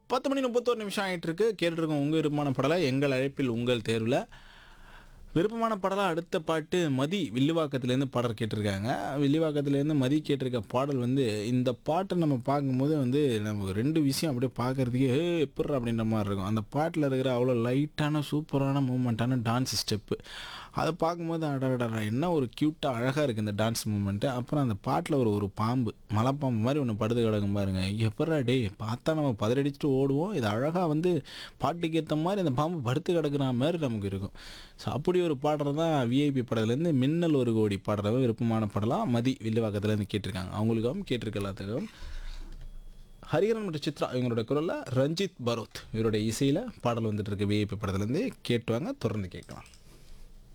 பத்து மணி முப்பத்தோரு நிமிஷம் ஆகிட்டு இருக்கு கேட்டுருக்கோம் உங்கள் விருப்பமான படலை எங்கள் அழைப்பில் உங்கள் தேர்வில் விருப்பமான படலாம் அடுத்த பாட்டு மதி வில்லிவாக்கத்துலேருந்து பாடல் கேட்டிருக்காங்க வில்லிவாக்கத்துலேருந்து மதி கேட்டிருக்க பாடல் வந்து இந்த பாட்டை நம்ம பார்க்கும்போது வந்து நமக்கு ரெண்டு விஷயம் அப்படியே பார்க்குறதுக்கே ஏ எப்படி அப்படின்ற மாதிரி இருக்கும் அந்த பாட்டில் இருக்கிற அவ்வளோ லைட்டான சூப்பரான மூமெண்ட்டான டான்ஸ் ஸ்டெப்பு அதை பார்க்கும்போது அடடடா என்ன ஒரு க்யூட்டாக அழகாக இருக்குது இந்த டான்ஸ் மூமெண்ட்டு அப்புறம் அந்த பாட்டில் ஒரு ஒரு பாம்பு மலைப்பாம்பு மாதிரி ஒன்று படுத்து கிடக்கும் பாருங்க எப்படா டேய் பார்த்தா நம்ம பதறடிச்சுட்டு ஓடுவோம் இது அழகாக வந்து பாட்டுக்கு ஏற்ற மாதிரி அந்த பாம்பு படுத்து கிடக்குற மாதிரி நமக்கு இருக்கும் ஸோ அப்படி ஒரு பாடுறது தான் விஐபி படத்துலேருந்து மின்னல் ஒரு கோடி பாடுறவ விருப்பமான படலாம் மதி வில்லுவாக்கத்துலேருந்து கேட்டிருக்காங்க அவங்களுக்கும் கேட்டிருக்க எல்லாத்துக்கும் ஹரிஹரன் மற்றும் சித்ரா இவங்களோட குரலில் ரஞ்சித் பரோத் இவருடைய இசையில் பாடல் வந்துட்டு இருக்கு விஐபி படத்துலேருந்து கேட்டுவாங்க தொடர்ந்து கேட்கலாம்